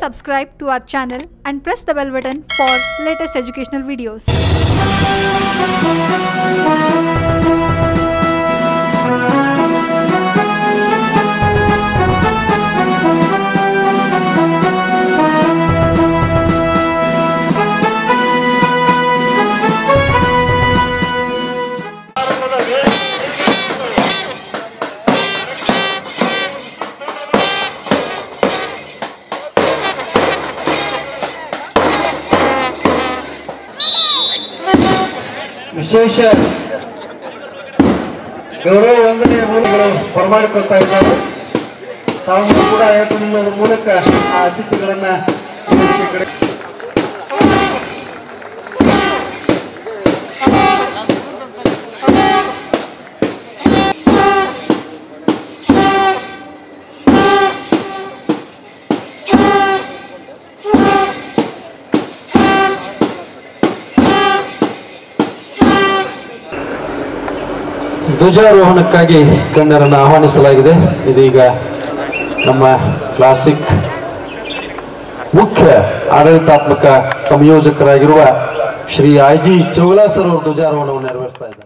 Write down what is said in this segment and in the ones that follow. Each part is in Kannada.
subscribe to our channel and press the bell button for latest educational videos. ವಿಶೇಷ ಗೌರವ ವಂದನೆಯ ಮೂಲಗಳು ಬರಮಾಡಿಕೊಳ್ತಾ ಇದ್ದಾರೆ ತಾವು ಕೂಡ ಏರ್ಪಡಿಸುವುದರ ಮೂಲಕ ಆ ಅತಿಥಿಗಳನ್ನ ವೇದಿಕೆ ಕಡೆ ಧ್ವಜಾರೋಹಣಕ್ಕಾಗಿ ಗಣ್ಯರನ್ನು ಆಹ್ವಾನಿಸಲಾಗಿದೆ ಇದೀಗ ನಮ್ಮ ಕ್ಲಾಸಿಕ್ ಮುಖ್ಯ ಆಡಳಿತಾತ್ಮಕ ಸಂಯೋಜಕರಾಗಿರುವ ಶ್ರೀ ಐ ಜಿ ಚೌಲಾಸರ್ ಅವರು ಧ್ವಜಾರೋಹಣವನ್ನು ನೆರವೇರಿಸ್ತಾ ಇದ್ದಾರೆ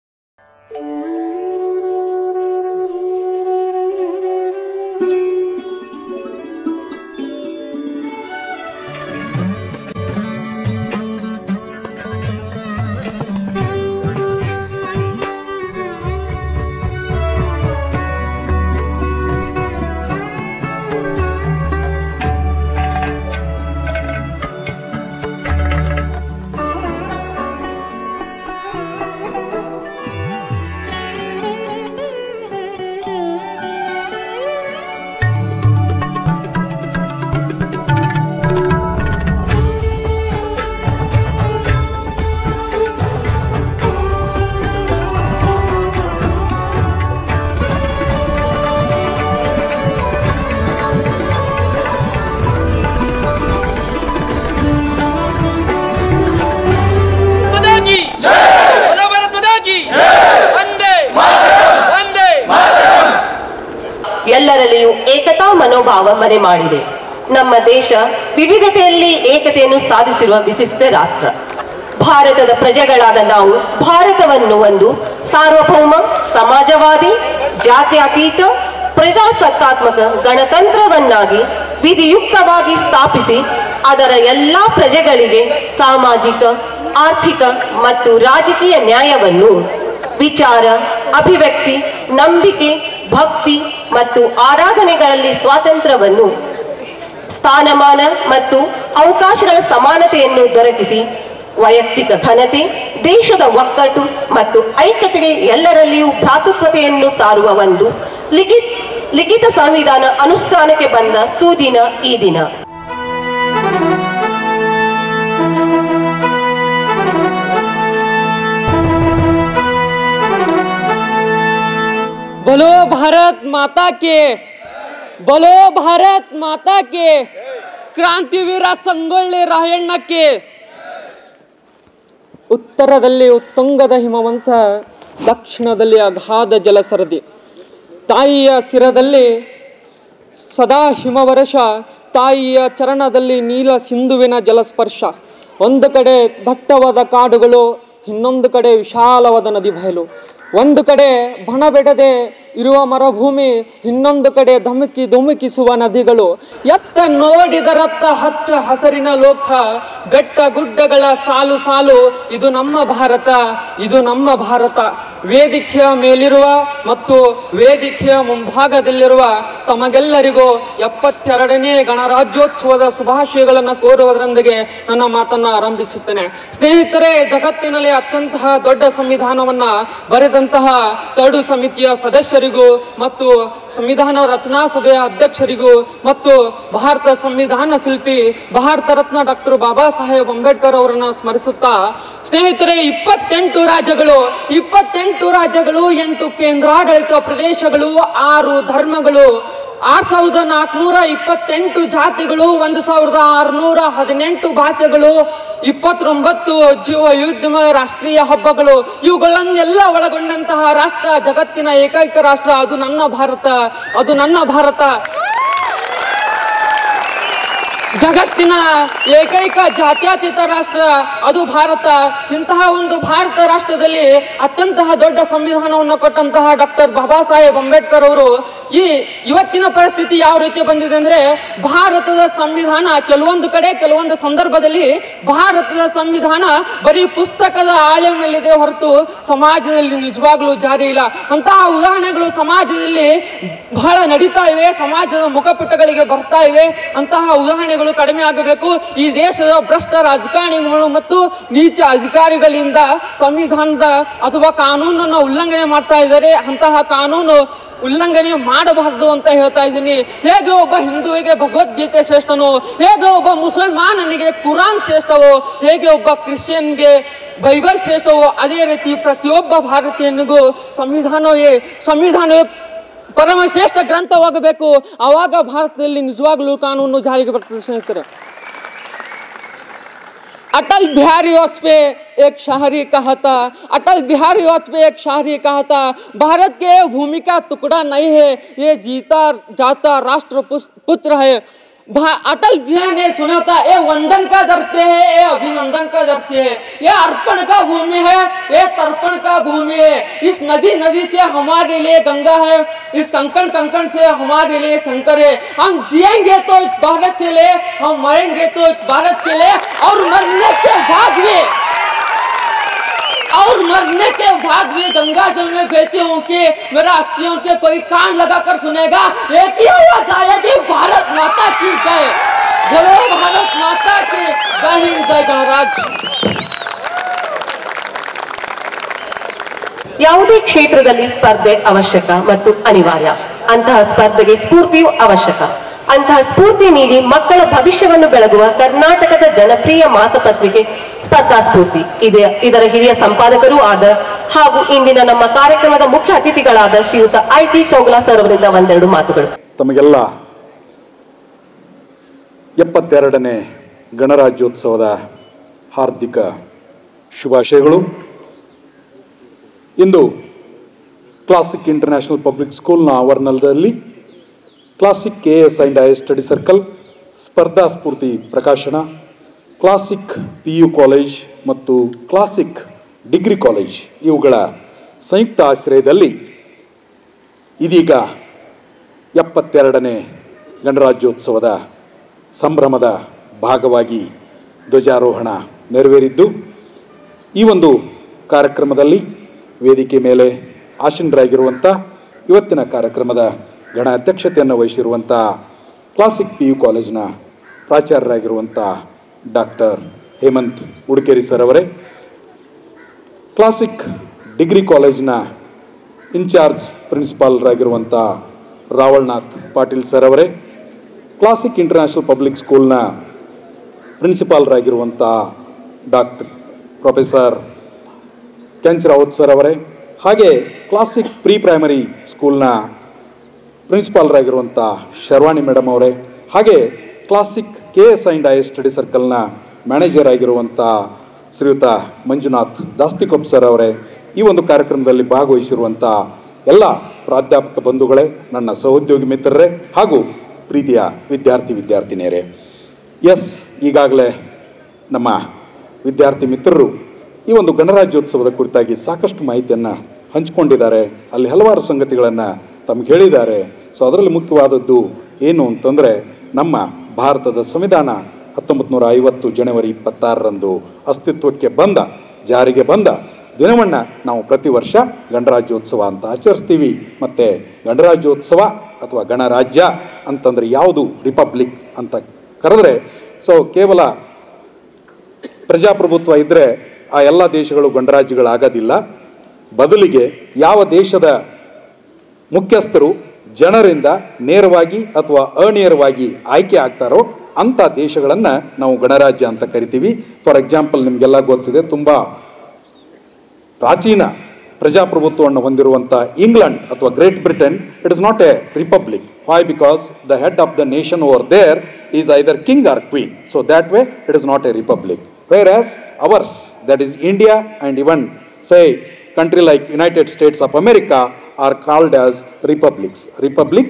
माता की बोलो भारत माता की वंदे वंदे ಎಲ್ಲರಲ್ಲಿಯೂ ಏಕತಾ ಮನೋಭಾವ ಮನೆ ಮಾಡಿದೆ ನಮ್ಮ ದೇಶ ವಿವಿಧತೆಯಲ್ಲಿ ಏಕತೆಯನ್ನು ಸಾಧಿಸಿರುವ ವಿಶಿಷ್ಟ ರಾಷ್ಟ್ರ ಭಾರತದ ಪ್ರಜೆಗಳಾದ ನಾವು ಭಾರತವನ್ನು ಒಂದು ಸಾರ್ವಭೌಮ ಸಮಾಜವಾದಿ ಜಾತ್ಯತೀತ ಪ್ರಜಾಸತ್ತಾತ್ಮಕ ಗಣತಂತ್ರವನ್ನಾಗಿ ವಿಧಿಯುಕ್ತವಾಗಿ ಸ್ಥಾಪಿಸಿ ಅದರ ಎಲ್ಲಾ ಪ್ರಜೆಗಳಿಗೆ ಸಾಮಾಜಿಕ ಆರ್ಥಿಕ ಮತ್ತು ರಾಜಕೀಯ ನ್ಯಾಯವನ್ನು ವಿಚಾರ ಅಭಿವ್ಯಕ್ತಿ ನಂಬಿಕೆ ಭಕ್ತಿ ಮತ್ತು ಆರಾಧನೆಗಳಲ್ಲಿ ಸ್ವಾತಂತ್ರ್ಯವನ್ನು ಸ್ಥಾನಮಾನ ಮತ್ತು ಅವಕಾಶಗಳ ಸಮಾನತೆಯನ್ನು ದೊರಕಿಸಿ ವೈಯಕ್ತಿಕ ಘನತೆ ದೇಶದ ಒಕ್ಕಟ್ಟು ಮತ್ತು ಐಕ್ಯತೆಗೆ ಎಲ್ಲರಲ್ಲಿಯೂ ಭ್ರಾತೃತ್ವತೆಯನ್ನು ಸಾರುವ ಒಂದು ಲಿಖಿತ್ ಲಿಖಿತ ಸಂವಿಧಾನ ಅನುಷ್ಠಾನಕ್ಕೆ ಬಂದ ಸುದಿನ ಈ ದಿನ बोलो भारत माता के बोलो भारत माता के ಕ್ರಾಂತಿವೀರ ಸಂಗೊಳ್ಳಿ ರಾಯಣ್ಣಕ್ಕೆ ಉತ್ತರದಲ್ಲಿ ಉತ್ತುಂಗದ ಹಿಮವಂತ ದಕ್ಷಿಣದಲ್ಲಿ ಅಗಾಧ ಜಲಸರದಿ ತಾಯಿಯ ಸಿರದಲ್ಲಿ ಸದಾ ಹಿಮವರ್ಷ ತಾಯಿಯ ಚರಣದಲ್ಲಿ ನೀಲ ಸಿಂಧುವಿನ ಜಲಸ್ಪರ್ಶ ಒಂದು ಕಡೆ ದಟ್ಟವಾದ ಕಾಡುಗಳು ಇನ್ನೊಂದು ಕಡೆ ವಿಶಾಲವಾದ ನದಿ ಬಯಲು ಒಂದು ಕಡೆ ಬಣ ಬೆಡದೆ ಇರುವ ಮರುಭೂಮಿ ಇನ್ನೊಂದು ಕಡೆ ಧಮಕಿ ಧುಮುಕಿಸುವ ನದಿಗಳು ಎತ್ತ ನೋಡಿದರತ್ತ ಹಚ್ಚ ಹಸರಿನ ಲೋಕ ಬೆಟ್ಟ ಗುಡ್ಡಗಳ ಸಾಲು ಸಾಲು ಇದು ನಮ್ಮ ಭಾರತ ಇದು ನಮ್ಮ ಭಾರತ ವೇದಿಕೆಯ ಮೇಲಿರುವ ಮತ್ತು ವೇದಿಕೆಯ ಮುಂಭಾಗದಲ್ಲಿರುವ ತಮಗೆಲ್ಲರಿಗೂ ಎಪ್ಪತ್ತೆರಡನೇ ಗಣರಾಜ್ಯೋತ್ಸವದ ಶುಭಾಶಯಗಳನ್ನು ಕೋರುವುದರೊಂದಿಗೆ ನನ್ನ ಮಾತನ್ನ ಆರಂಭಿಸುತ್ತೇನೆ ಸ್ನೇಹಿತರೆ ಜಗತ್ತಿನಲ್ಲಿ ಅತ್ಯಂತ ದೊಡ್ಡ ಸಂವಿಧಾನವನ್ನ ಬರೆದಂತಹ ಕರಡು ಸಮಿತಿಯ ಸದಸ್ಯರಿಗೂ ಮತ್ತು ಸಂವಿಧಾನ ರಚನಾ ಸಭೆಯ ಅಧ್ಯಕ್ಷರಿಗೂ ಮತ್ತು ಭಾರತ ಸಂವಿಧಾನ ಶಿಲ್ಪಿ ಭಾರತ ರತ್ನ ಡಾಕ್ಟರ್ ಬಾಬಾ ಸಾಹೇಬ್ ಅಂಬೇಡ್ಕರ್ ಅವರನ್ನ ಸ್ಮರಿಸುತ್ತಾ ಸ್ನೇಹಿತರೆ ಇಪ್ಪತ್ತೆಂಟು ರಾಜ್ಯಗಳು ಇಪ್ಪತ್ತೆಂಟು ರಾಜ್ಯಗಳು ಎಂಟು ಕೇಂದ್ರಾಡಳಿತ ಪ್ರದೇಶಗಳು ಆರು ಧರ್ಮಗಳು ಆರ್ ಸಾವಿರದ ನಾಲ್ಕುನೂರ ಇಪ್ಪತ್ತೆಂಟು ಜಾತಿಗಳು ಒಂದು ಸಾವಿರದ ಆರುನೂರ ಹದಿನೆಂಟು ಭಾಷೆಗಳು ಇಪ್ಪತ್ತೊಂಬತ್ತು ಜೀವ ಯುದ್ಧ ರಾಷ್ಟ್ರೀಯ ಹಬ್ಬಗಳು ಇವುಗಳನ್ನೆಲ್ಲ ಒಳಗೊಂಡಂತಹ ರಾಷ್ಟ್ರ ಜಗತ್ತಿನ ಏಕೈಕ ರಾಷ್ಟ್ರ ಅದು ನನ್ನ ಭಾರತ ಅದು ನನ್ನ ಭಾರತ ಜಗತ್ತಿನ ಏಕೈಕ ಜಾತ್ಯತೀತ ರಾಷ್ಟ್ರ ಅದು ಭಾರತ ಇಂತಹ ಒಂದು ಭಾರತ ರಾಷ್ಟ್ರದಲ್ಲಿ ಅತ್ಯಂತಹ ದೊಡ್ಡ ಸಂವಿಧಾನವನ್ನು ಕೊಟ್ಟಂತಹ ಡಾಕ್ಟರ್ ಬಾಬಾ ಸಾಹೇಬ್ ಅಂಬೇಡ್ಕರ್ ಅವರು ಈ ಇವತ್ತಿನ ಪರಿಸ್ಥಿತಿ ಯಾವ ರೀತಿ ಬಂದಿದೆ ಅಂದ್ರೆ ಭಾರತದ ಸಂವಿಧಾನ ಕೆಲವೊಂದು ಕಡೆ ಕೆಲವೊಂದು ಸಂದರ್ಭದಲ್ಲಿ ಭಾರತದ ಸಂವಿಧಾನ ಬರೀ ಪುಸ್ತಕದ ಆಳೆ ಮೇಲಿದೆ ಹೊರತು ಸಮಾಜದಲ್ಲಿ ನಿಜವಾಗ್ಲೂ ಜಾರಿ ಇಲ್ಲ ಅಂತಹ ಉದಾಹರಣೆಗಳು ಸಮಾಜದಲ್ಲಿ ಬಹಳ ನಡೀತಾ ಇವೆ ಸಮಾಜದ ಮುಖಪುಟಗಳಿಗೆ ಬರ್ತಾ ಇವೆ ಅಂತಹ ಉದಾಹರಣೆಗಳು ಕಡಿಮೆ ಆಗಬೇಕು ಈ ದೇಶದ ಭ್ರಷ್ಟ ರಾಜಕಾರಣಿಗಳು ಮತ್ತು ನೀಚ ಅಧಿಕಾರಿಗಳಿಂದ ಸಂವಿಧಾನದ ಅಥವಾ ಕಾನೂನನ್ನು ಉಲ್ಲಂಘನೆ ಮಾಡ್ತಾ ಇದ್ದಾರೆ ಅಂತಹ ಕಾನೂನು ಉಲ್ಲಂಘನೆ ಮಾಡಬಾರದು ಅಂತ ಹೇಳ್ತಾ ಇದ್ದೀನಿ ಹೇಗೆ ಒಬ್ಬ ಹಿಂದುವಿಗೆ ಭಗವದ್ಗೀತೆ ಶ್ರೇಷ್ಠನೋ ಹೇಗೆ ಒಬ್ಬ ಮುಸಲ್ಮಾನನಿಗೆ ಕುರಾನ್ ಶ್ರೇಷ್ಠವೋ ಹೇಗೆ ಒಬ್ಬ ಕ್ರಿಶ್ಚಿಯನ್ಗೆ ಬೈಬಲ್ ಶ್ರೇಷ್ಠವೋ ಅದೇ ರೀತಿ ಪ್ರತಿಯೊಬ್ಬ ಭಾರತೀಯನಿಗೂ ಸಂವಿಧಾನವೇ ಸಂವಿಧಾನವೇ ಪರಮ ಶ್ರೇಷ್ಠ ಗ್ರಂಥವಾಗಬೇಕು ಆವಾಗ ಭಾರತದಲ್ಲಿ ನಿಜವಾಗ್ಲೂ ಕಾನೂನು ಜಾರಿಗೆ ಬರ್ತದೆ ಸ್ನೇಹಿತರೆ अटल बिहारी वाजपेयी एक शायरी कहा था अटल बिहारी वाजपेयी एक शायरी कहा था भारत के भूमि का टुकड़ा नहीं है ये जीता जाता राष्ट्र पुस- पुत्र है भा- अटल बिहारी ने सुना था ये वंदन का धरती है ये अभिनंदन का धरती है ये अर्पण का भूमि है ये तर्पण का भूमि है इस नदी नदी से हमारे लिए गंगा है इस कंकण कंकण से हमारे लिए शंकर है हम जिएंगे तो इस भारत के लिए हम मरेंगे तो इस भारत के लिए और मरने के बाद भी और मरने के बाद भी गंगा जल में बहती हूँ कि मेरा अस्थियों के कोई कान लगा कर सुनेगा एक ही आवाज आएगी भारत माता की जय बोलो भारत माता की जय हिंद जय गणराज्य ಯಾವುದೇ ಕ್ಷೇತ್ರದಲ್ಲಿ ಸ್ಪರ್ಧೆ ಅವಶ್ಯಕ ಮತ್ತು ಅನಿವಾರ್ಯ ಅಂತಹ ಸ್ಪರ್ಧೆಗೆ ಸ್ಫೂರ್ತಿಯು ಅವಶ್ಯಕ ಅಂತಹ ಸ್ಫೂರ್ತಿ ನೀಡಿ ಮಕ್ಕಳ ಭವಿಷ್ಯವನ್ನು ಬೆಳಗುವ ಕರ್ನಾಟಕದ ಜನಪ್ರಿಯ ಮಾಸಪತ್ರಿಕೆ ಸ್ಪರ್ಧಾ ಸ್ಫೂರ್ತಿ ಇದೆ ಇದರ ಹಿರಿಯ ಸಂಪಾದಕರೂ ಆದ ಹಾಗೂ ಇಂದಿನ ನಮ್ಮ ಕಾರ್ಯಕ್ರಮದ ಮುಖ್ಯ ಅತಿಥಿಗಳಾದ ಶ್ರೀಯುತ ಐ ಟಿ ಚೌಗಲಾ ಸರ್ ಅವರಿಂದ ಒಂದೆರಡು ಮಾತುಗಳು ತಮಗೆಲ್ಲ ಎಪ್ಪತ್ತೆರಡನೇ ಗಣರಾಜ್ಯೋತ್ಸವದ ಹಾರ್ದಿಕ ಶುಭಾಶಯಗಳು ಇಂದು ಕ್ಲಾಸಿಕ್ ಇಂಟರ್ನ್ಯಾಷನಲ್ ಪಬ್ಲಿಕ್ ಸ್ಕೂಲ್ನ ಆವರಣದಲ್ಲಿ Classic K S and I Study Circle Spardha Spoorthi Prakashana Classic P U college ಮತ್ತು ಕ್ಲಾಸಿಕ್ ಡಿಗ್ರಿ ಕಾಲೇಜ್ ಇವುಗಳ ಸಂಯುಕ್ತ ಆಶ್ರಯದಲ್ಲಿ ಇದೀಗ ಎಪ್ಪತ್ತೆರಡನೇ ಗಣರಾಜ್ಯೋತ್ಸವದ ಸಂಭ್ರಮದ ಭಾಗವಾಗಿ ಧ್ವಜಾರೋಹಣ ನೆರವೇರಿದ್ದು ಈ ಒಂದು ಕಾರ್ಯಕ್ರಮದಲ್ಲಿ ವೇದಿಕೆ ಮೇಲೆ ಆಸೀನರಾಗಿರುವಂಥ ಇವತ್ತಿನ ಕಾರ್ಯಕ್ರಮದ ಗಣ ಅಧ್ಯಕ್ಷತೆಯನ್ನು ವಹಿಸಿರುವಂಥ ಕ್ಲಾಸಿಕ್ ಪಿ ಯು ಕಾಲೇಜಿನ ಪ್ರಾಚಾರ್ಯರಾಗಿರುವಂಥ ಡಾಕ್ಟರ್ ಹೇಮಂತ್ ಉಡುಕೇರಿ ಸರ್ ಅವರೇ ಕ್ಲಾಸಿಕ್ ಡಿಗ್ರಿ ಕಾಲೇಜಿನ ಇನ್ಚಾರ್ಜ್ ಪ್ರಿನ್ಸಿಪಾಲ್ರಾಗಿರುವಂಥ ರಾವಳ್ನಾಥ್ ಪಾಟೀಲ್ ಸರ್ ಅವರೇ ಕ್ಲಾಸಿಕ್ ಇಂಟರ್ನ್ಯಾಷನಲ್ ಪಬ್ಲಿಕ್ ಸ್ಕೂಲ್ನ ಪ್ರಿನ್ಸಿಪಾಲ್ರಾಗಿರುವಂಥ doctor professor Kench Rawat sir ಅವರೇ ಹಾಗೆ ಕ್ಲಾಸಿಕ್ ಪ್ರೀ ಪ್ರೈಮರಿ ಸ್ಕೂಲ್ನ ಪ್ರಿನ್ಸಿಪಾಲ್ರಾಗಿರುವಂಥ ಶರ್ವಾಣಿ ಮೇಡಮ್ ಅವರೇ ಹಾಗೆ Classic K S and I S Study ಸರ್ಕಲ್ನ ಮ್ಯಾನೇಜರ್ ಆಗಿರುವಂಥ ಶ್ರೀಯುತ ಮಂಜುನಾಥ್ ದಾಸ್ತಿಕೊಪ್ ಸರ್ ಅವರೇ ಈ ಒಂದು ಕಾರ್ಯಕ್ರಮದಲ್ಲಿ ಭಾಗವಹಿಸಿರುವಂಥ ಎಲ್ಲ ಪ್ರಾಧ್ಯಾಪಕ ಬಂಧುಗಳೇ ನನ್ನ ಸಹೋದ್ಯೋಗಿ ಮಿತ್ರರೇ ಹಾಗೂ ಪ್ರೀತಿಯ ವಿದ್ಯಾರ್ಥಿ ವಿದ್ಯಾರ್ಥಿನಿಯರೇ ಎಸ್ ಈಗಾಗಲೇ ನಮ್ಮ ವಿದ್ಯಾರ್ಥಿ ಮಿತ್ರರು ಈ ಒಂದು ಗಣರಾಜ್ಯೋತ್ಸವದ ಕುರಿತಾಗಿ ಸಾಕಷ್ಟು ಮಾಹಿತಿಯನ್ನು ಹಂಚಿಕೊಂಡಿದ್ದಾರೆ ಅಲ್ಲಿ ಹಲವಾರು ಸಂಗತಿಗಳನ್ನು ತಮಗೆ ಹೇಳಿದ್ದಾರೆ ಸೊ ಅದರಲ್ಲಿ ಮುಖ್ಯವಾದದ್ದು ಏನು ಅಂತಂದರೆ ನಮ್ಮ ಭಾರತದ ಸಂವಿಧಾನ ಹತ್ತೊಂಬತ್ತು ನೂರ ಐವತ್ತು ಜನವರಿ ಇಪ್ಪತ್ತಾರರಂದು ಅಸ್ತಿತ್ವಕ್ಕೆ ಬಂದ ಜಾರಿಗೆ ಬಂದ ದಿನವನ್ನು ನಾವು ಪ್ರತಿ ವರ್ಷ ಗಣರಾಜ್ಯೋತ್ಸವ ಅಂತ ಆಚರಿಸ್ತೀವಿ ಮತ್ತು ಗಣರಾಜ್ಯೋತ್ಸವ ಅಥವಾ ಗಣರಾಜ್ಯ ಅಂತಂದರೆ ಯಾವುದು ರಿಪಬ್ಲಿಕ್ ಅಂತ ಕರೆದ್ರೆ ಸೊ ಕೇವಲ ಪ್ರಜಾಪ್ರಭುತ್ವ ಇದ್ದರೆ ಆ ಎಲ್ಲ ದೇಶಗಳು ಗಣರಾಜ್ಯಗಳಾಗೋದಿಲ್ಲ ಬದಲಿಗೆ ಯಾವ ದೇಶದ ಮುಖ್ಯಸ್ಥರು ಜನರಿಂದ ನೇರವಾಗಿ ಅಥವಾ ಅನೇರವಾಗಿ ಆಯ್ಕೆ ಆಗ್ತಾರೋ ಅಂಥ ದೇಶಗಳನ್ನು ನಾವು ಗಣರಾಜ್ಯ ಅಂತ ಕರಿತೀವಿ ಫಾರ್ ಎಕ್ಸಾಂಪಲ್ ನಿಮಗೆಲ್ಲ ಗೊತ್ತಿದೆ ತುಂಬ ಪ್ರಾಚೀನ ಪ್ರಜಾಪ್ರಭುತ್ವವನ್ನು ಹೊಂದಿರುವಂಥ ಇಂಗ್ಲೆಂಡ್ ಅಥವಾ Great Britain it is not a republic why because the head of the nation over there is either king or queen so that way it is not a republic whereas ours that is India and even say country like United States of America are called as republics. Republics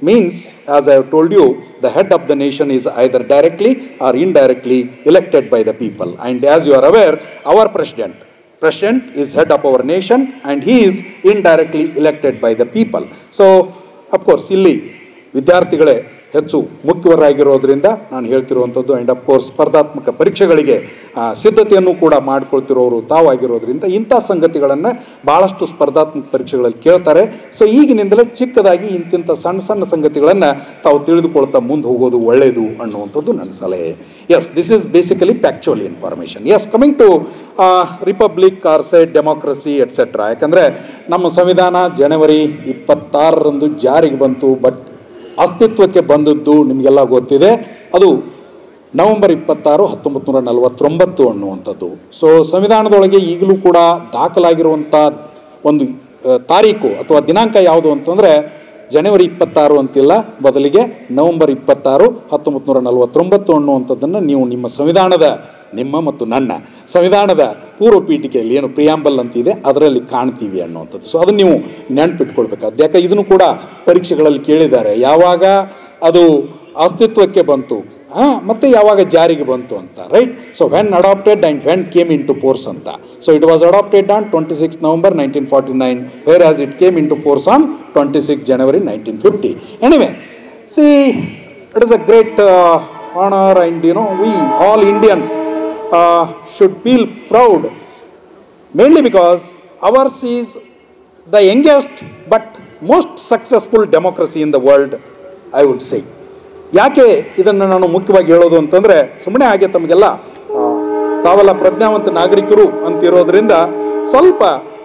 means as i have told you the head of the nation is either directly or indirectly elected by the people and as you are aware our president president is head of our nation and he is indirectly elected by the people so of course ಇಲ್ಲಿ ವಿದ್ಯಾರ್ಥಿಗಳೇ ಹೆಚ್ಚು ಮುಖ್ಯವರಾಗಿರೋದ್ರಿಂದ ನಾನು ಹೇಳ್ತಿರುವಂಥದ್ದು ಆ್ಯಂಡ್ ಅಫ್ಕೋರ್ಸ್ ಸ್ಪರ್ಧಾತ್ಮಕ ಪರೀಕ್ಷೆಗಳಿಗೆ ಆ, ಸಿದ್ಧತೆಯನ್ನು ಕೂಡ ಮಾಡ್ಕೊಳ್ತಿರೋರು ತಾವಾಗಿರೋದ್ರಿಂದ ಇಂಥ ಸಂಗತಿಗಳನ್ನು ಭಾಳಷ್ಟು ಸ್ಪರ್ಧಾತ್ಮಕ ಪರೀಕ್ಷೆಗಳಲ್ಲಿ ಕೇಳ್ತಾರೆ ಸೊ ಈಗಿನಿಂದಲೇ ಚಿಕ್ಕದಾಗಿ ಇಂತಿಂಥ ಸಣ್ಣ ಸಣ್ಣ ಸಂಗತಿಗಳನ್ನು ತಾವು ತಿಳಿದುಕೊಳ್ತಾ ಮುಂದೆ ಹೋಗೋದು ಒಳ್ಳೆಯದು ಅನ್ನುವಂಥದ್ದು ನನ್ನ ಸಲಹೆ yes this is basically factual information yes coming to republic or side democracy et cetera ಯಾಕಂದರೆ ನಮ್ಮ ಸಂವಿಧಾನ ಜನವರಿ ಇಪ್ಪತ್ತಾರರಂದು ಜಾರಿಗೆ ಬಂತು ಬಟ್ ಅಸ್ತಿತ್ವಕ್ಕೆ ಬಂದದ್ದು ನಿಮಗೆಲ್ಲ ಗೊತ್ತಿದೆ ಅದು ನವೆಂಬರ್ ಇಪ್ಪತ್ತಾರು ಹತ್ತೊಂಬತ್ತು ನೂರ ನಲವತ್ತೊಂಬತ್ತು ಅನ್ನುವಂಥದ್ದು ಸೊ ಸಂವಿಧಾನದೊಳಗೆ ಈಗಲೂ ಕೂಡ ದಾಖಲಾಗಿರುವಂಥ ಒಂದು ಆ, ತಾರೀಕು ಅಥವಾ ದಿನಾಂಕ ಯಾವುದು ಅಂತಂದರೆ ಜನವರಿ ಇಪ್ಪತ್ತಾರು ಅಂತಿಲ್ಲ ಬದಲಿಗೆ ನವೆಂಬರ್ ಇಪ್ಪತ್ತಾರು ಹತ್ತೊಂಬತ್ತು ನೂರ ನಲವತ್ತೊಂಬತ್ತು ಅನ್ನುವಂಥದ್ದನ್ನು ನೀವು ನಿಮ್ಮ ಸಂವಿಧಾನದ ನಿಮ್ಮ ಮತ್ತು ನನ್ನ ಸಂವಿಧಾನದ ಪೂರ್ವ ಪೀಠಿಕೆಯಲ್ಲಿ ಏನು ಪ್ರಿಯಾಂಬಲ್ ಅಂತಿದೆ ಅದರಲ್ಲಿ ಕಾಣ್ತೀವಿ ಅನ್ನುವಂಥದ್ದು ಸೊ ಅದನ್ನು ನೀವು ನೆನ್ಪಿಟ್ಕೊಳ್ಬೇಕಾದ್ದು ಯಾಕೆ ಇದನ್ನು ಕೂಡ ಪರೀಕ್ಷೆಗಳಲ್ಲಿ ಕೇಳಿದ್ದಾರೆ ಯಾವಾಗ ಅದು ಅಸ್ತಿತ್ವಕ್ಕೆ ಬಂತು ಹಾಂ ಮತ್ತೆ ಯಾವಾಗ ಜಾರಿಗೆ ಬಂತು ಅಂತ right so when adopted and when came into force ಅಂತ so it was adopted on twenty six November nineteen forty nine whereas it came into force on twenty six January nineteen fifty anyway see it is a great honor and you know we all Indians uh, should feel proud mainly because ours is the youngest but most successful democracy in the world I would say ಯಾಕೆ ಇದನ್ನು ನಾನು ಮುಖ್ಯವಾಗಿ ಹೇಳೋದು ಅಂತಂದರೆ ಸುಮ್ಮನೆ ಹಾಗೆ ತಮಗೆಲ್ಲ ಆ, ತಾವೆಲ್ಲ ಪ್ರಜ್ಞಾವಂತ ನಾಗರಿಕರು ಅಂತಿರೋದ್ರಿಂದ ಸ್ವಲ್ಪ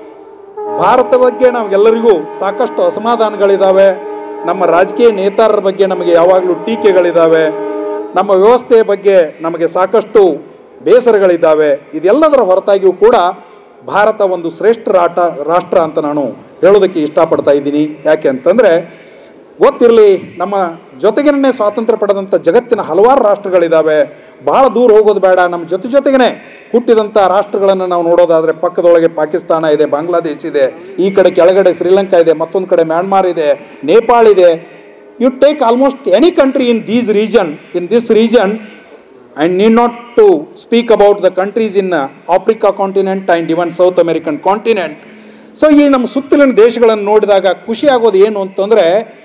ಭಾರತ ಬಗ್ಗೆ ನಮಗೆಲ್ಲರಿಗೂ ಸಾಕಷ್ಟು ಅಸಮಾಧಾನಗಳಿದ್ದಾವೆ ನಮ್ಮ ರಾಜಕೀಯ ನೇತಾರರ ಬಗ್ಗೆ ನಮಗೆ ಯಾವಾಗಲೂ ಟೀಕೆಗಳಿದ್ದಾವೆ ನಮ್ಮ ವ್ಯವಸ್ಥೆಯ ಬಗ್ಗೆ ನಮಗೆ ಸಾಕಷ್ಟು ಬೇಸರಗಳಿದ್ದಾವೆ ಇದೆಲ್ಲದರ ಹೊರತಾಗಿಯೂ ಕೂಡ ಭಾರತ ಒಂದು ಶ್ರೇಷ್ಠ ರಾಟ ರಾಷ್ಟ್ರ ಅಂತ ನಾನು ಹೇಳೋದಕ್ಕೆ ಇಷ್ಟಪಡ್ತಾ ಇದ್ದೀನಿ ಯಾಕೆ ಅಂತಂದರೆ ಗೊತ್ತಿರಲಿ ನಮ್ಮ ಜೊತೆಗೇನೆ ಸ್ವಾತಂತ್ರ್ಯ ಪಡೆದಂಥ ಜಗತ್ತಿನ ಹಲವಾರು ರಾಷ್ಟ್ರಗಳಿದ್ದಾವೆ ಬಹಳ ದೂರ ಹೋಗೋದು ಬೇಡ ನಮ್ಮ ಜೊತೆ ಜೊತೆಗೇನೆ ಹುಟ್ಟಿದಂಥ ರಾಷ್ಟ್ರಗಳನ್ನು ನಾವು ನೋಡೋದಾದರೆ ಪಕ್ಕದೊಳಗೆ ಪಾಕಿಸ್ತಾನ ಇದೆ ಬಾಂಗ್ಲಾದೇಶ್ ಇದೆ ಈ ಕಡೆ ಕೆಳಗಡೆ ಶ್ರೀಲಂಕಾ ಇದೆ ಮತ್ತೊಂದು ಕಡೆ ಮ್ಯಾನ್ಮಾರ್ ಇದೆ ನೇಪಾಳ ಇದೆ you take almost any country in these region in this region and need not to speak about the countries in uh, Africa continent and even South American continent. So ಈ ನಮ್ಮ ಸುತ್ತಲಿನ ದೇಶಗಳನ್ನು ನೋಡಿದಾಗ ಖುಷಿ ಆಗೋದು ಏನು ಅಂತಂದರೆ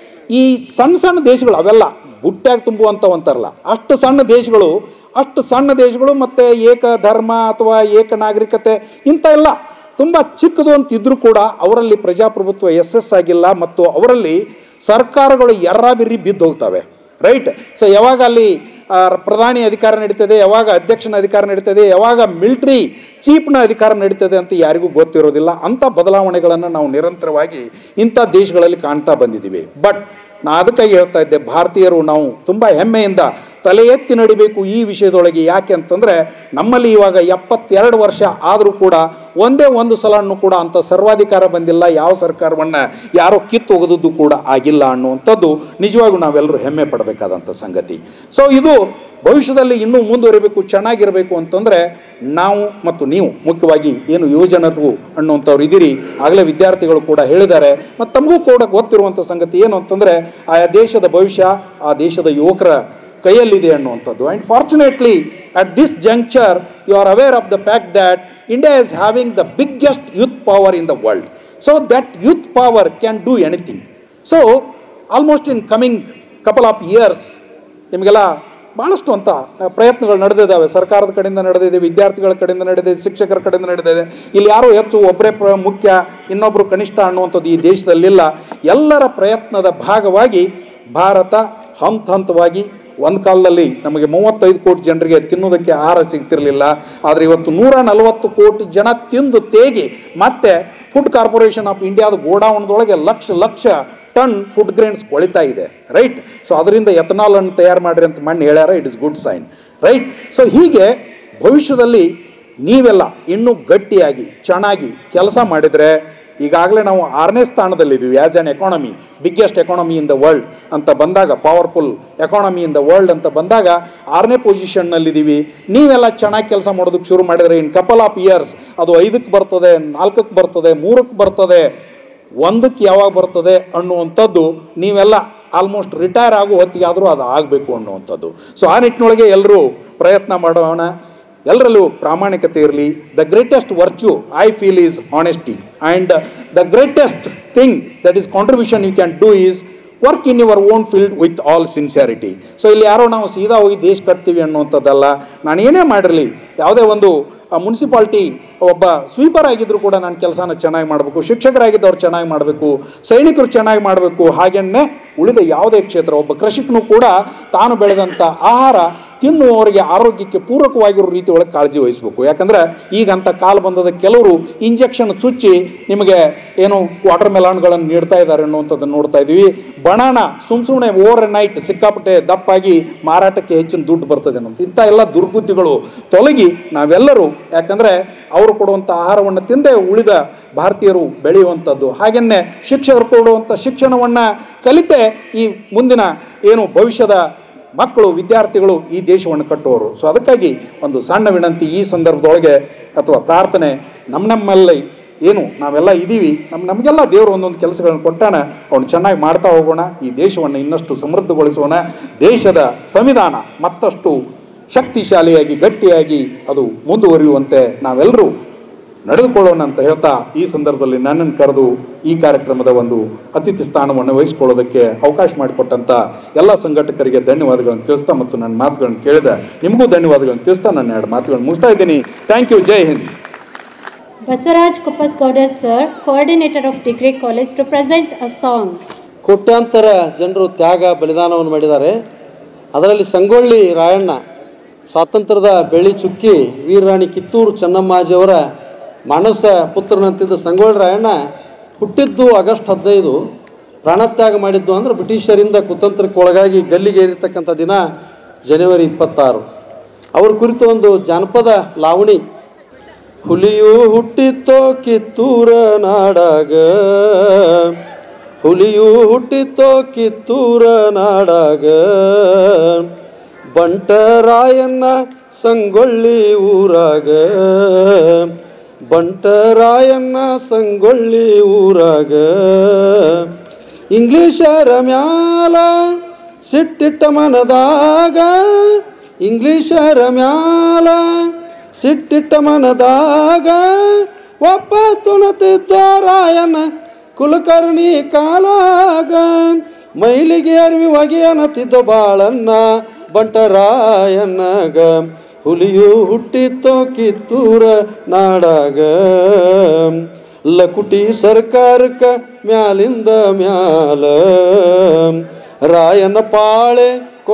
ಈ ಸಣ್ಣ ಸಣ್ಣ ದೇಶಗಳು ಅವೆಲ್ಲ ಬುಟ್ಟ್ಯಾಗ ತುಂಬುವಂಥವು ಅಂತಾರಲ್ಲ ಅಷ್ಟು ಸಣ್ಣ ದೇಶಗಳು ಅಷ್ಟು ಸಣ್ಣ ದೇಶಗಳು ಮತ್ತು ಏಕ ಧರ್ಮ ಅಥವಾ ಏಕ ನಾಗರಿಕತೆ ಇಂಥ ಎಲ್ಲ ತುಂಬ ಚಿಕ್ಕದು ಅಂತಿದ್ರೂ ಕೂಡ ಅವರಲ್ಲಿ ಪ್ರಜಾಪ್ರಭುತ್ವ ಯಶಸ್ಸಾಗಿಲ್ಲ ಮತ್ತು ಅವರಲ್ಲಿ ಸರ್ಕಾರಗಳು ಎರ್ರಾಬಿರ್ರಿ ಬಿದ್ದು ಹೋಗ್ತವೆ ರೈಟ್ ಸೊ ಯಾವಾಗ ಅಲ್ಲಿ ಆ, ಪ್ರಧಾನಿ ಅಧಿಕಾರ ನಡೀತದೆ ಯಾವಾಗ ಅಧ್ಯಕ್ಷನ ಅಧಿಕಾರ ನಡೀತದೆ ಯಾವಾಗ ಮಿಲಿಟ್ರಿ ಚೀಫ್ನ ಅಧಿಕಾರ ನಡೀತದೆ ಅಂತ ಯಾರಿಗೂ ಗೊತ್ತಿರೋದಿಲ್ಲ ಅಂಥ ಬದಲಾವಣೆಗಳನ್ನು ನಾವು ನಿರಂತರವಾಗಿ ಇಂಥ ದೇಶಗಳಲ್ಲಿ ಕಾಣ್ತಾ ಬಂದಿದ್ದೀವಿ ಬಟ್ ನಾ ಅದಕ್ಕಾಗಿ ಹೇಳ್ತಾ ಇದ್ದೆ ಭಾರತೀಯರು ನಾವು ತುಂಬ ಹೆಮ್ಮೆಯಿಂದ ತಲೆ ಎತ್ತಿ ನಡಿಬೇಕು ಈ ವಿಷಯದೊಳಗೆ ಯಾಕೆ ಅಂತಂದರೆ ನಮ್ಮಲ್ಲಿ ಇವಾಗ ಎಪ್ಪತ್ತೆರಡು ವರ್ಷ ಆದರೂ ಕೂಡ ಒಂದೇ ಒಂದು ಸಲನೂ ಕೂಡ ಅಂಥ ಸರ್ವಾಧಿಕಾರ ಬಂದಿಲ್ಲ ಯಾವ ಸರ್ಕಾರವನ್ನು ಯಾರೋ ಕಿತ್ತು ಒಗೆದದ್ದು ಕೂಡ ಆಗಿಲ್ಲ ಅನ್ನುವಂಥದ್ದು ನಿಜವಾಗೂ ನಾವೆಲ್ಲರೂ ಹೆಮ್ಮೆ ಪಡಬೇಕಾದಂಥ ಸಂಗತಿ ಸೊ ಇದು ಭವಿಷ್ಯದಲ್ಲಿ ಇನ್ನೂ ಮುಂದುವರಿಬೇಕು ಚೆನ್ನಾಗಿರಬೇಕು ಅಂತಂದರೆ ನಾವು ಮತ್ತು ನೀವು ಮುಖ್ಯವಾಗಿ ಏನು ಯುವಜನರು ಅನ್ನುವಂಥವ್ರು ಇದ್ದೀರಿ ಆಗಲೇ ವಿದ್ಯಾರ್ಥಿಗಳು ಕೂಡ ಹೇಳಿದ್ದಾರೆ ಮತ್ತು ತಮಗೂ ಕೂಡ ಗೊತ್ತಿರುವಂಥ ಸಂಗತಿ ಏನು ಅಂತಂದರೆ ಆಯಾ ದೇಶದ ಭವಿಷ್ಯ ಆ ದೇಶದ ಯುವಕರ ಕೈಯಲ್ಲಿದೆ ಅನ್ನುವಂಥದ್ದು and fortunately at this juncture you are aware of the fact that India is having the biggest youth power in the world so that youth power can do anything so almost in coming couple of years ನಿಮಗೆಲ್ಲ ಭಾಳಷ್ಟು ಅಂತ ಆ, ಪ್ರಯತ್ನಗಳು ನಡೆದಿದ್ದಾವೆ ಸರ್ಕಾರದ ಕಡೆಯಿಂದ ನಡೆದಿದೆ ವಿದ್ಯಾರ್ಥಿಗಳ ಕಡೆಯಿಂದ ನಡೆದಿದೆ ಶಿಕ್ಷಕರ ಕಡೆಯಿಂದ ನಡೆದಿದೆ ಇಲ್ಲಿ ಯಾರೋ ಹೆಚ್ಚು ಒಬ್ಬರೇ ಪ್ರ ಮುಖ್ಯ ಇನ್ನೊಬ್ಬರು ಕನಿಷ್ಠ ಅನ್ನುವಂಥದ್ದು ಈ ದೇಶದಲ್ಲಿಲ್ಲ ಎಲ್ಲರ ಪ್ರಯತ್ನದ ಭಾಗವಾಗಿ ಭಾರತ ಹಂತ ಹಂತವಾಗಿ ಒಂದು ಕಾಲದಲ್ಲಿ ನಮಗೆ ಮೂವತ್ತೈದು ಕೋಟಿ ಜನರಿಗೆ ತಿನ್ನೋದಕ್ಕೆ ಆಹಾರ ಸಿಗ್ತಿರಲಿಲ್ಲ ಆದರೆ ಇವತ್ತು ನೂರ ನಲವತ್ತು ಕೋಟಿ ಜನ ತಿಂದು ತೇಗಿ ಮತ್ತೆ ಫುಡ್ ಕಾರ್ಪೊರೇಷನ್ ಆಫ್ ಇಂಡಿಯಾದ ಗೋಡೌನ್ದೊಳಗೆ lakh lakh ton food grains ಕೊಳಿತಾ ಇದೆ ರೈಟ್ ಸೊ ಅದರಿಂದ ಎಥನಾಲ್ ಅನ್ನು ತಯಾರು ಮಾಡಿರಿ ಅಂತ ಮಣ್ಣು ಹೇಳ್ಯಾರ it is good sign right so ಹೀಗೆ ಭವಿಷ್ಯದಲ್ಲಿ ನೀವೆಲ್ಲ ಇನ್ನೂ ಗಟ್ಟಿಯಾಗಿ ಚೆನ್ನಾಗಿ ಕೆಲಸ ಮಾಡಿದರೆ ಈಗಾಗಲೇ ನಾವು ಆರನೇ ಸ್ಥಾನದಲ್ಲಿದ್ದೀವಿ as an economy biggest economy in the world ಅಂತ ಬಂದಾಗ powerful economy in the world ಅಂತ ಬಂದಾಗ ಆರನೇ ಪೊಸಿಷನ್ನಲ್ಲಿದ್ದೀವಿ ನೀವೆಲ್ಲ ಚೆನ್ನಾಗಿ ಕೆಲಸ ಮಾಡೋದಕ್ಕೆ ಶುರು ಮಾಡಿದರೆ ಇನ್ ಕಪಲ್ ಆಫ್ ಇಯರ್ಸ್ ಅದು ಐದಕ್ಕೆ ಬರ್ತದೆ ನಾಲ್ಕಕ್ಕೆ ಬರ್ತದೆ ಮೂರಕ್ಕೆ ಬರ್ತದೆ ಒಂದಕ್ಕೆ ಯಾವಾಗ ಬರ್ತದೆ ಅನ್ನುವಂಥದ್ದು ನೀವೆಲ್ಲ ಆಲ್ಮೋಸ್ಟ್ ರಿಟೈರ್ ಆಗೋ ಹೊತ್ತಿಗೆ ಆದರೂ ಅದು ಆಗಬೇಕು ಅನ್ನುವಂಥದ್ದು ಸೊ ಆ ನಿಟ್ಟಿನೊಳಗೆ ಎಲ್ಲರೂ ಪ್ರಯತ್ನ ಮಾಡೋಣ ಎಲ್ಲರಲ್ಲೂ ಪ್ರಾಮಾಣಿಕತೆ ಇರಲಿ the greatest virtue I feel is honesty and the greatest thing that is contribution you can do is work in your own field with all sincerity so ಇಲ್ಲಿ ಯಾರೋ ನಾವು ಸೀದಾ ಹೋಗಿ ದೇಶ ಕಟ್ತೀವಿ ಅನ್ನುವಂಥದ್ದಲ್ಲ ನಾನು ಏನೇ ಮಾಡಿರಲಿ ಯಾವುದೇ ಒಂದು ಮುನ್ಸಿಪಾಲ್ಟಿ ಒಬ್ಬ ಸ್ವೀಪರ್ ಆಗಿದ್ರು ಕೂಡ ನಾನು ಕೆಲಸನ ಚೆನ್ನಾಗಿ ಮಾಡಬೇಕು ಶಿಕ್ಷಕರಾಗಿದ್ದವ್ರು ಚೆನ್ನಾಗಿ ಮಾಡಬೇಕು ಸೈನಿಕರು ಚೆನ್ನಾಗಿ ಮಾಡಬೇಕು ಹಾಗೆಯೇ ಉಳಿದ ಯಾವುದೇ ಕ್ಷೇತ್ರ ಒಬ್ಬ ಕೃಷಿಕನು ಕೂಡ ತಾನು ಬೆಳೆದಂಥ ಆಹಾರ ತಿನ್ನುವವರಿಗೆ ಆರೋಗ್ಯಕ್ಕೆ ಪೂರಕವಾಗಿರೋ ರೀತಿ ಒಳಗೆ ಕಾಳಜಿ ವಹಿಸಬೇಕು ಯಾಕಂದ್ರೆ ಈಗ ಅಂತ ಕಾಲ ಬಂದದ ಕೆಲವರು ಇಂಜೆಕ್ಷನ್ ಚುಚ್ಚಿ ನಿಮಗೆ ಏನು ವಾಟರ್ ಮೆಲಾನ್ಗಳನ್ನು ನೀಡ್ತಾ ಇದ್ದಾರೆ ಅನ್ನುವಂಥದ್ದನ್ನು ನೋಡ್ತಾ ಇದ್ದೀವಿ ಬನಾನ ಸುಮ್ ಸುಮ್ಮನೆ ಓವರ್ ನೈಟ್ ಸಿಕ್ಕಾಪಟ್ಟೆ ದಪ್ಪಾಗಿ ಮಾರಾಟಕ್ಕೆ ಹೆಚ್ಚಿನ ದುಡ್ಡು ಬರ್ತದೆ ಅನ್ನೋದು ಇಂಥ ಎಲ್ಲ ದುರ್ಬುದ್ಧಿಗಳು ತೊಲಗಿ ನಾವೆಲ್ಲರೂ ಯಾಕಂದರೆ ಅವರು ಕೊಡುವಂಥ ಆಹಾರವನ್ನು ತಿಂದೇ ಉಳಿದ ಭಾರತೀಯರು ಬೆಳೆಯುವಂಥದ್ದು ಹಾಗೆಯೇ ಶಿಕ್ಷಕರು ಕೊಡುವಂಥ ಶಿಕ್ಷಣವನ್ನು ಕಲಿತೆ ಈ ಮುಂದಿನ ಏನು ಭವಿಷ್ಯದ ಮಕ್ಕಳು ವಿದ್ಯಾರ್ಥಿಗಳು ಈ ದೇಶವನ್ನು ಕಟ್ಟುವವರು ಸೊ ಅದಕ್ಕಾಗಿ ಒಂದು ಸಣ್ಣ ವಿನಂತಿ ಈ ಸಂದರ್ಭದೊಳಗೆ ಅಥವಾ ಪ್ರಾರ್ಥನೆ ನಮ್ಮ ನಮ್ಮಲ್ಲಿ ಏನು ನಾವೆಲ್ಲ ಇದ್ದೀವಿ ನಮ್ಮ ನಮಗೆಲ್ಲ ದೇವರು ಒಂದೊಂದು ಕೆಲಸಗಳನ್ನು ಕೊಟ್ಟಾನ ಅವನು ಚೆನ್ನಾಗಿ ಮಾಡ್ತಾ ಹೋಗೋಣ ಈ ದೇಶವನ್ನು ಇನ್ನಷ್ಟು ಸಮೃದ್ಧಗೊಳಿಸೋಣ ದೇಶದ ಸಂವಿಧಾನ ಮತ್ತಷ್ಟು ಶಕ್ತಿಶಾಲಿಯಾಗಿ ಗಟ್ಟಿಯಾಗಿ ಅದು ಮುಂದುವರಿಯುವಂತೆ ನಾವೆಲ್ಲರೂ ನಡೆದುಕೊಳ್ಳೋಣ ಅಂತ ಹೇಳ್ತಾ ಈ ಸಂದರ್ಭದಲ್ಲಿ ನನ್ನನ್ನು ಕರೆದು ಈ ಕಾರ್ಯಕ್ರಮದ ಒಂದು ಅತಿಥಿ ಸ್ಥಾನವನ್ನು ವಹಿಸಿಕೊಳ್ಳೋದಕ್ಕೆ ಅವಕಾಶ ಮಾಡಿಕೊಟ್ಟಂತ ಎಲ್ಲ ಸಂಘಟಕರಿಗೆ ಧನ್ಯವಾದಗಳನ್ನು ತಿಳಿಸ್ತಾ ಮತ್ತು ನನ್ನ ಮಾತುಗಳನ್ನು ಕೇಳಿದ ನಿಮಗೂ ಧನ್ಯವಾದಗಳನ್ನು ತಿಳಿಸ್ತಾ ನನ್ನ ಎರಡು ಮಾತುಗಳನ್ನು ಮುಗಿಸ್ತಾ ಇದ್ದೀನಿ thank you Jai Hind Basaraj Kuppasgowda sir, coordinator of Degree College, to present a song. ಕೋಟ್ಯಾಂತರ ಜನರು ತ್ಯಾಗ ಬಲಿದಾನವನ್ನು ಮಾಡಿದ್ದಾರೆ ಅದರಲ್ಲಿ ಸಂಗೊಳ್ಳಿ ರಾಯಣ್ಣ ಸ್ವಾತಂತ್ರ್ಯದ ಬೆಳ್ಳಿ ಚುಕ್ಕಿ ವೀರರಾಣಿ ಕಿತ್ತೂರು ಚೆನ್ನಮ್ಮಾಜಿಯವರ ಮಾನಸ ಪುತ್ರನಂತಿದ್ದ ಸಂಗೊಳ್ಳಿ ರಾಯಣ್ಣ ಹುಟ್ಟಿದ್ದು ಆಗಸ್ಟ್ ಹದಿನೈದು ಪ್ರಾಣತ್ಯಾಗ ಮಾಡಿದ್ದು ಅಂದ್ರೆ ಬ್ರಿಟಿಷರಿಂದ ಕುತಂತ್ರಕ್ಕೆ ಒಳಗಾಗಿ ಗಲ್ಲಿಗೇರಿರ್ತಕ್ಕಂಥ ದಿನ ಜನವರಿ ಇಪ್ಪತ್ತಾರು ಅವ್ರ ಕುರಿತು ಒಂದು ಜಾನಪದ ಲಾವಣಿ ಹುಲಿಯು ಹುಟ್ಟಿತೋ ಕಿತ್ತೂರ ನಾಡಾಗ ಹುಲಿಯು ಹುಟ್ಟಿತೋ ಕಿತ್ತೂರ ನಾಡಾಗ ಬಂಟರಾಯಣ್ಣ ಸಂಗೊಳ್ಳಿ ಊರಾಗ ಬಂಟರಾಯಣ್ಣ ಸಂಗೊಳ್ಳಿ ಊರಾಗ ಇಂಗ್ಲೀಷರ ಮ್ಯಾಲ ಸಿಟ್ಟಿಟ್ಟ ಮನದಾಗ ಇಂಗ್ಲೀಷರ ಮ್ಯಾಲ ಸಿಟ್ಟಿಟ್ಟ ಮನದಾಗ ಒಬ್ಬ ತುಣತಿದ್ದ ರಾಯನ ಕುಲಕರ್ಣಿ ಕಾಲಾಗ ಮೈಲಿಗೆ ಅರಿವಿ ಒಗೆಯನತಿದ್ದ ಬಾಳನ್ನ ಬಂಟರಾಯಣ್ಣಗ ಹುಲಿಯು ಹುಟ್ಟಿತ್ತೋ ಕಿತ್ತೂರ ನಾಡಾಗ ಲಕುಟಿ ಸರ್ಕಾರಕ್ಕ ಮ್ಯಾಲಿಂದ ಮ್ಯಾಲ ರಾಯನ ಪಾಳೆ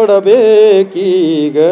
ಕೊಡಬೇಕೀಗ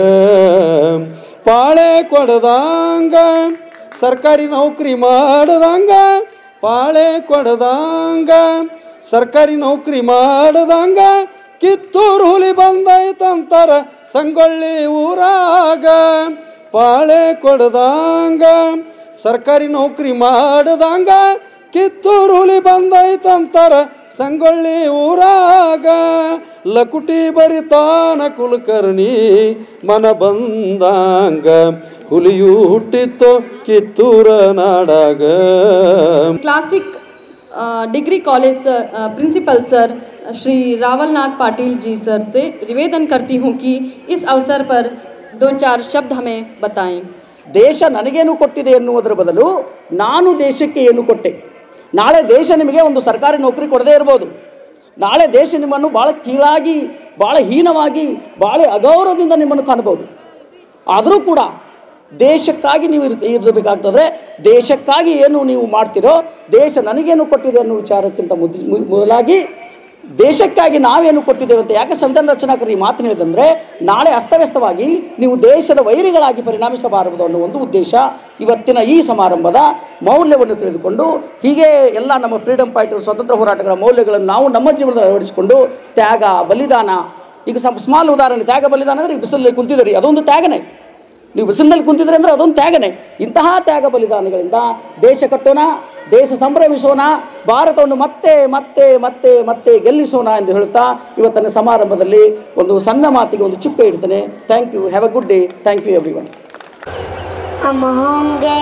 ಪಾಳೆ ಕೊಡದಂಗ ಸರ್ಕಾರಿ ನೌಕರಿ ಮಾಡದಂಗ ಪಾಳೆ ಕೊಡದಂಗ ಸರ್ಕಾರಿ ನೌಕರಿ ಮಾಡದಂಗ ಕಿತ್ತೂರು ಹುಲಿ ಬಂದೈತಂತಾರ ಸಂಗೊಳ್ಳಿ ಊರಾಗ ಪಾಳೆ ಕೊಡದಂಗ ಸರ್ಕಾರಿ ನೌಕರಿ ಮಾಡದಂಗ ಕಿತ್ತೂರು ಹುಲಿ ಬಂದೈತಂತಾರ ಸಂಗೊಳ್ಳಿ ಊರಾಗ ಲಕುಟಿ ಬರಿತಾನ ಕುಲಕರ್ಣಿ ಮನ ಬಂದಂಗ ಹುಲಿಯು ಹುಟ್ಟಿತ್ತು ಕಿತ್ತೂರ ನಾಡಾಗ क्लासिक अ, डिग्री कॉलेज सर, अ, प्रिंसिपल सर अ, श्री रावलनाथ पाटिल जी सर से निवेदन करती हूँ कि इस अवसर पर दो चार शब्द हमें बताएं ದೇಶ ನನಗೇನು ಕೊಟ್ಟಿದೆ ಎನ್ನುವುದರ ಬದಲು ನಾನು ದೇಶಕ್ಕೆ ಏನು ಕೊಟ್ಟೆ ನಾಳೆ ದೇಶ ನಿಮಗೆ ಒಂದು ಸರ್ಕಾರಿ ನೌಕರಿ ಕೊಡದೇ ಇರ್ಬೋದು ನಾಳೆ ದೇಶ ನಿಮ್ಮನ್ನು ಭಾಳ ಕೀಳಾಗಿ ಭಾಳ ಹೀನವಾಗಿ ಭಾಳ ಅಗೌರವದಿಂದ ನಿಮ್ಮನ್ನು ಕಾಣಬಹುದು ಆದರೂ ಕೂಡ ದೇಶಕ್ಕಾಗಿ ನೀವು ಇರ್ ಇರಬೇಕಾಗ್ತದೆ ದೇಶಕ್ಕಾಗಿ ಏನು ನೀವು ಮಾಡ್ತೀರೋ ದೇಶ ನನಗೇನು ಕೊಟ್ಟಿದೆ ಅನ್ನೋ ವಿಚಾರಕ್ಕಿಂತ ಮುದ್ ಮು- ಮೊದಲಾಗಿ ದೇಶಕ್ಕಾಗಿ ನಾವೇನು ಕೊಟ್ಟಿದ್ದೇವೆ ಅಂತ ಯಾಕೆ ಸಂವಿಧಾನ ರಚನಾಕರು ಈ ಮಾತನ್ನು ಹೇಳಿದಂದರೆ ನಾಳೆ ಅಸ್ತವ್ಯಸ್ತವಾಗಿ ನೀವು ದೇಶದ ವೈರಿಗಳಾಗಿ ಪರಿಣಾಮಿಸಬಾರದು ಅನ್ನೋ ಒಂದು ಉದ್ದೇಶ ಇವತ್ತಿನ ಈ ಸಮಾರಂಭದ ಮೌಲ್ಯವನ್ನು ತಿಳಿದುಕೊಂಡು ಹೀಗೆ ಎಲ್ಲ ನಮ್ಮ ಫ್ರೀಡಮ್ ಫೈಟರ್ ಸ್ವತಂತ್ರ ಹೋರಾಟಗಳ ಮೌಲ್ಯಗಳನ್ನು ನಾವು ನಮ್ಮ ಜೀವನದಲ್ಲಿ ಅಳವಡಿಸಿಕೊಂಡು ತ್ಯಾಗ ಬಲಿದಾನ ಈಗ ಸಮ್ ಸ್ಮಾಲ್ ಉದಾಹರಣೆ ತ್ಯಾಗ ಬಲಿದಾನ ಅಂದರೆ ಈಗ ಬಿಸಿಲಲ್ಲಿ ಕುಂತಿದ್ದೀರಿ ಅದೊಂದು ತ್ಯಾಗನೇ ನೀವು ಬಿಸಿಲಿನಲ್ಲಿ ಕುಂತಿದ್ರೆ ಅಂದರೆ ಅದೊಂದು ತ್ಯಾಗನೇ ಇಂತಹ ತ್ಯಾಗ ಬಲಿದಾನಗಳಿಂದ ದೇಶ ಕಟ್ಟೋಣ ದೇಶ ಸಂಭ್ರಮಿಸೋಣ ಭಾರತವನ್ನು ಮತ್ತೆ ಮತ್ತೆ ಮತ್ತೆ ಮತ್ತೆ ಗೆಲ್ಲಿಸೋಣ ಎಂದು ಹೇಳುತ್ತಾ ಇವತ್ತಿನ ಸಮಾರಂಭದಲ್ಲಿ ಒಂದು ಸಣ್ಣ ಮಾತಿಗೆ ಒಂದು ಚಿಪ್ಪೆ ಇಡ್ತೇನೆ thank you have a good day thank you everyone हम होंगे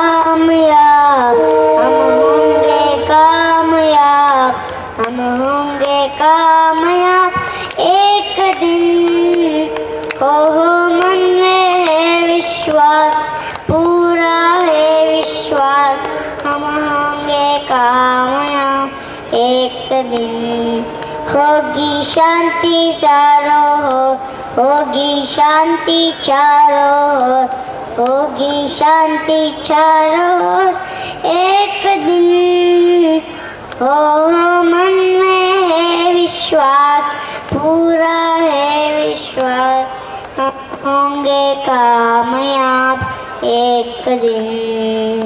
कामयाब हम होंगे कामयाब हम होंगे कामयाब दिन होगी शांति चारों ओर होगी शांति चारों ओर होगी शांति चारों ओर एक दिन हो मन में है विश्वास पूरा है विश्वास हम होंगे कामयाब एक दिन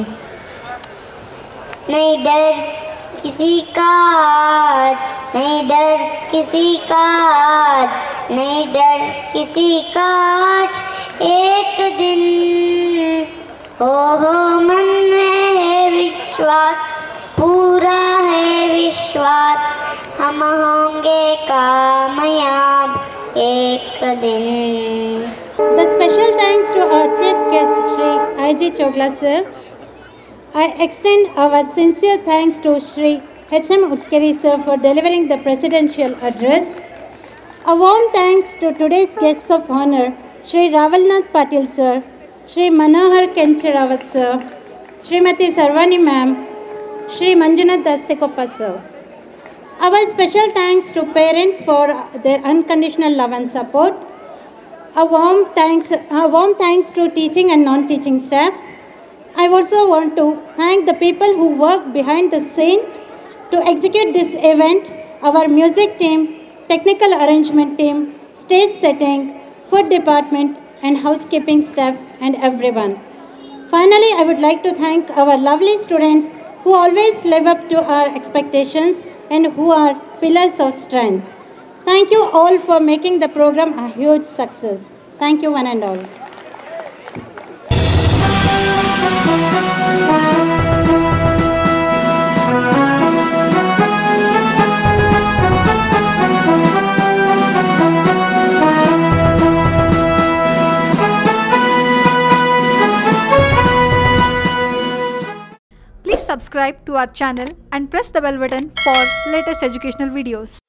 नहीं डर किसी का आज नहीं डर किसी का आज नहीं डर किसी का आज एक दिन हो हो मन में है विश्वास पूरा है विश्वास हम होंगे कामयाब एक दिन The special thanks to our chief guest Shri I.G. Chogla sir. I extend our sincere thanks to Shri H.M. Utkeri sir for delivering the presidential address. A warm thanks to today's guests of honor Shri Ravalnath Patil sir, Shri Manohar Kencharawat sir, Srimati Sarvani ma'am, Shri Manjunath Dastikoppa sir. Our special thanks to parents for their unconditional love and support. A warm thanks, a warm thanks to teaching and non-teaching staff. I also want to thank the people who worked behind the scene to execute this event, our music team, technical arrangement team, stage setting, food department and housekeeping staff and everyone. Finally, I would like to thank our lovely students who always live up to our expectations and who are pillars of strength. Thank you all for making the program a huge success. Thank you, one and all. Please subscribe to our channel and press the bell button for latest educational videos.